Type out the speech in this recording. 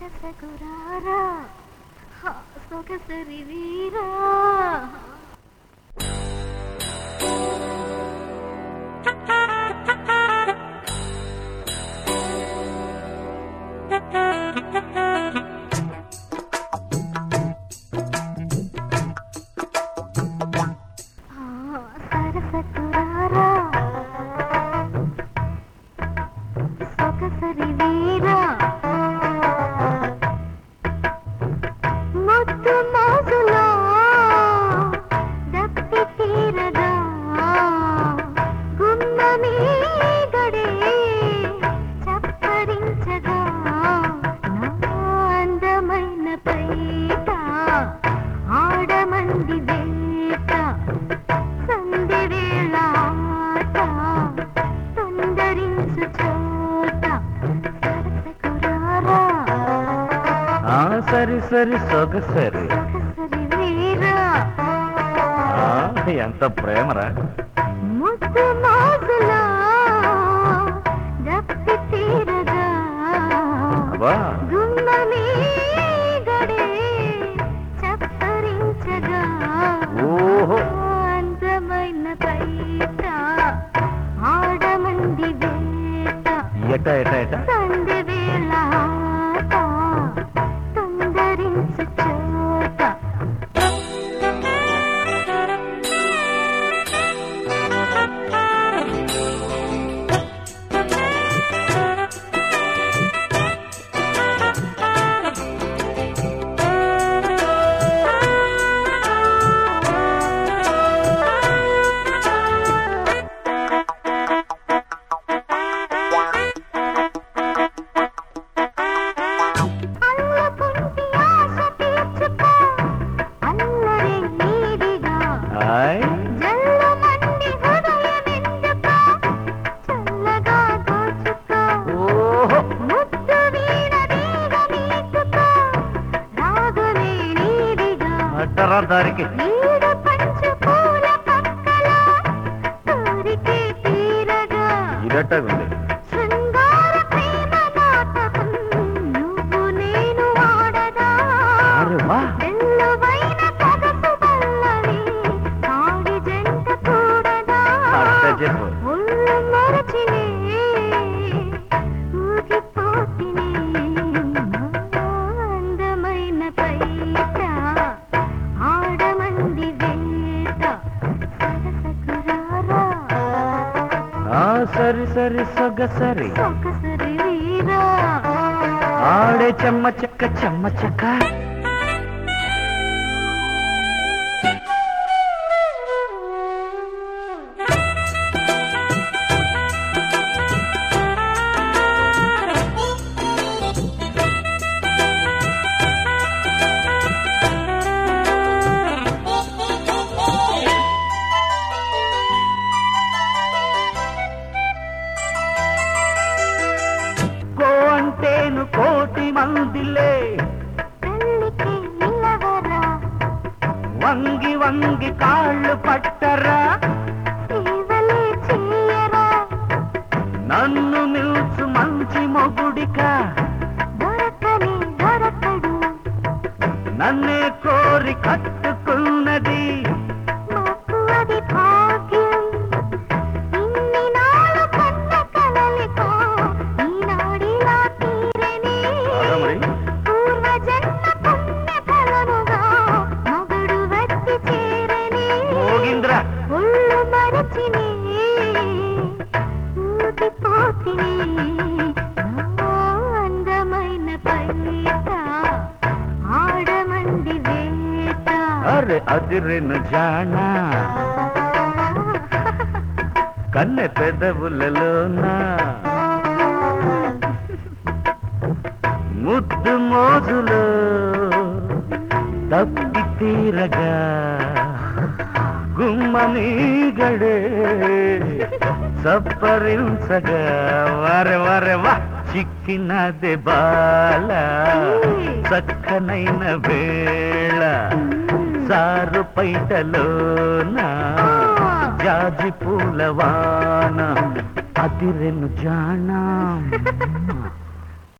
సొగసగురారా హా, సొగసరి వీరా ఆ, సరసగురారా సొగసరి వీరా ముద్దు మోజులో దప్పి తీరగా గుమ్మమి గడే చప్పరించగా నా అందమైన పైట ఆడమంది వేట సంధి వేళ ఆట తొందరించు చోట సరసకురారా ఆ సరి సరి సొగసరి సొగసరి వీరా ఆ, ఎంత ప్రేమరా ముద్దు మోజులో దప్పి తీరగా అబ్బా గుమ్మమి గడే చప్పరించగా ఓహో అందమైన పైట ఆడమంది వేట ఎట ఎట ఎట సంధి వేళ ఆట తొందరించు చోట అల్లకుంటి ఆశ తీర్చుకో అల్లరి నీదిగా హాయ్ జల్లుమండి హృదయమెందుకో చల్లగా దోచుకో ఓహో ముద్దు వీణ వీణ మీటుకో రాగులే నీదిగా అట్టరా దారికి నీడ పంచు పూల పక్కల కోరికే తీరగా ఇదట్టగుంది శృంగార ప్రేమ నాటకం నువ్వు నేను ఆడదా అరే వా తెల్లవైన సొగసు పల్లవి ఆడి జంట కూడదా అట్ట చెప్పు ఒళ్ళు మరచినే ఊగిపోతినే నా అందమైన పైట ఆడమంది వేట సరసకురారా ఆ సరి సరి సొగసరి సొగసరి వీరా ఆడే చెమ్మ చెక్క చెమ్మ చెక్క కో అంటేను కోటి మందిలే పెళ్ళికి నిలవరా వంగి వంగి కాళ్ళు పట్టరా సేవలే చేయరా నన్ను నిల్చు మంచి మొగుడిక దొరకని దొరకడు నన్నే కోరి కట్టుకున్నది మాకు అది భాగ్యం ఇన్ని నాಳು కన్న కలలికో ఈనాడిలా తీరని పూర్వ జన్మ పుణ్య ఫలముగా మగడు వచ్చి చేరని మోగింద్రా ఒళ్ళు మరచిని ఊగిపోతిని నా అందమైన పైట ఆడమంది వేట అరే అదిరెను జానా కన్నె పెదవులలోనా ముద్దు మోజులో తప్పి తీరగా గుమ్మని గడే సప్పరించగా వరె వరె వా చిక్కినది బాల చక్కనైన వేళ సారు పైటలోన జాజి పూలవాన అతిరెను జానా